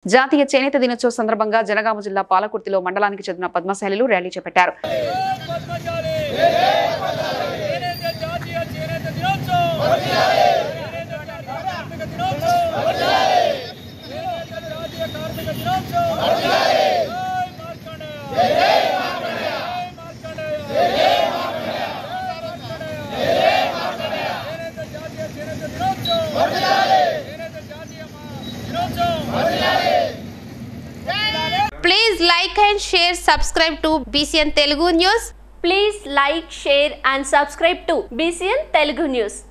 జాతీయ చేనేత దినోత్సవం సందర్భంగా జనగామ జిల్లా పాలకుర్తిలో మండలానికి చెందిన పద్మశాలిలు ర్యాలీ చేపట్టారు పద్మశాలి చేనేత జాతీయ చేనేత దినోత్సవం చేనేత కార్మిక దినోత్సవం చేనేత జాతీయ కార్మిక దినోత్సవం జై మార్కండేయ జై మార్కండేయ జై మార్కండేయ జై మార్కండేయ చేనేత జాతీయ చేనేత దినోత్సవం చేనేత జాతీయ దినోత్సవం Please like and share, subscribe to BCN Telugu News. Please like, share and subscribe to BCN Telugu News.